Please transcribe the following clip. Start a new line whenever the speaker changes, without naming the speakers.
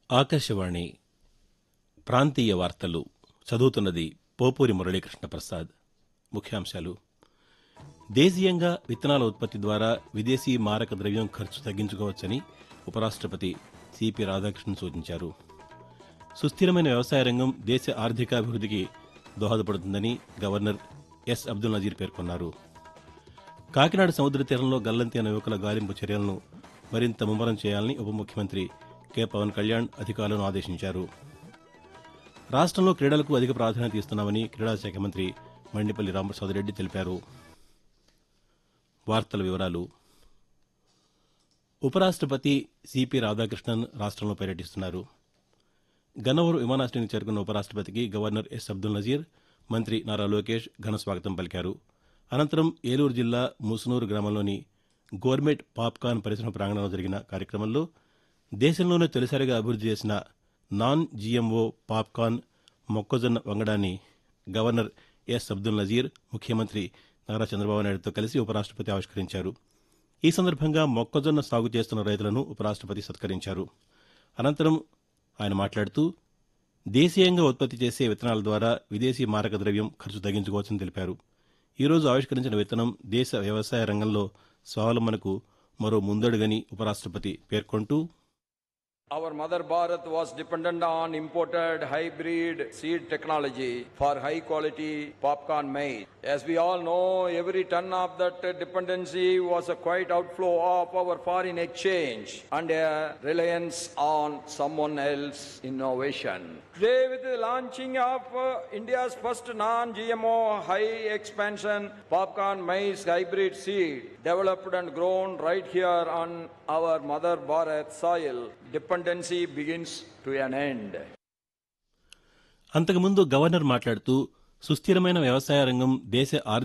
ఆకాశవాణి ప్రాంతీయ వార్తలు చదువుతున్నది పోపూరి మురళీకృష్ణ ప్రసాద్ ముఖ్యాంశాలు దేశీయంగా విత్తనాల ఉత్పత్తి ద్వారా విదేశీ మారక ద్రవ్యం ఖర్చు తగ్గించుకోవచ్చని ఉపరాష్టపతి సిపి రాధాకృష్ణన్ సూచించారు సుస్థిరమైన వ్యవసాయ రంగం దేశ ఆర్థికాభివృద్ధికి దోహదపడుతుందని గవర్నర్ ఎస్ అబ్దుల్ నజీర్ పేర్కొన్నారు కాకినాడ సముద్ర తీరంలో గల్లంతి అయిన యువకుల గాలింపు చర్యలను మరింత ముమ్మరం చేయాలని ఉప ముఖ్యమంత్రి కె పవన్ కళ్యాణ్ అధికారులను ఆదేశించారు రాష్ట్రంలో క్రీడలకు అధిక ప్రాధాన్యత ఇస్తున్నామని క్రీడా శాఖ మంత్రి మండిపల్లి రామప్రసాద్ తెలిపారు వార్తల వివరాలు ఉపరాష్టపతి సిపి రాధాకృష్ణన్ రాష్ట్రంలో పర్యటిస్తున్నారు గన్నవరం విమానాశ్రయానికి చేరుకున్న ఉపరాష్టపతికి గవర్నర్ ఎస్ అబ్దుల్ నజీర్ మంత్రి నారా లోకేష్ ఘన స్వాగతం పలికారు అనంతరం ఏలూరు జిల్లా ముసునూరు గ్రామంలోని గోర్మెట్ పాప్కార్న్ పరిశ్రమ ప్రాంగణంలో జరిగిన కార్యక్రమంలో దేశంలోనే తొలిసారిగా అభివృద్ది చేసిన నాన్ జీఎంఓ పాప్కార్న్ మొక్కజొన్న వంగడాన్ని గవర్నర్ ఎస్ అబ్దుల్ నజీర్ ముఖ్యమంత్రి నారా చంద్రబాబు నాయుడుతో కలిసి ఉపరాష్టపతి ఆవిష్కరించారు ఈ సందర్భంగా మొక్కజొన్న సాగు చేస్తున్న రైతులను ఉపరాష్టపతి సత్కరించారు అనంతరం ఆయన మాట్లాడుతూ దేశీయంగా ఉత్పత్తి చేసే విత్తనాల ద్వారా విదేశీ మారక ద్రవ్యం ఖర్చు తగ్గించుకోవచ్చని తెలిపారు ఈ రోజు ఆవిష్కరించిన విత్తనం దేశ వ్యవసాయ రంగంలో స్వావలంబనకు మరో ముందడుగని ఉపరాష్టపతి పేర్కొంటూ
Our mother Bharat was dependent on imported hybrid seed technology for high quality popcorn maize. As we all know, every ton of that dependency was a quite outflow of our foreign exchange and a reliance on someone else's innovation. Today, with the launching of uh, India's first non-GMO high expansion popcorn maize hybrid seed, developed and grown right here on our mother Bharat soil, dependency begins to an end.
అంతకుముందు governor మాట్లాడుతూ సుస్థిరమైన వ్యవసాయ రంగం దేశ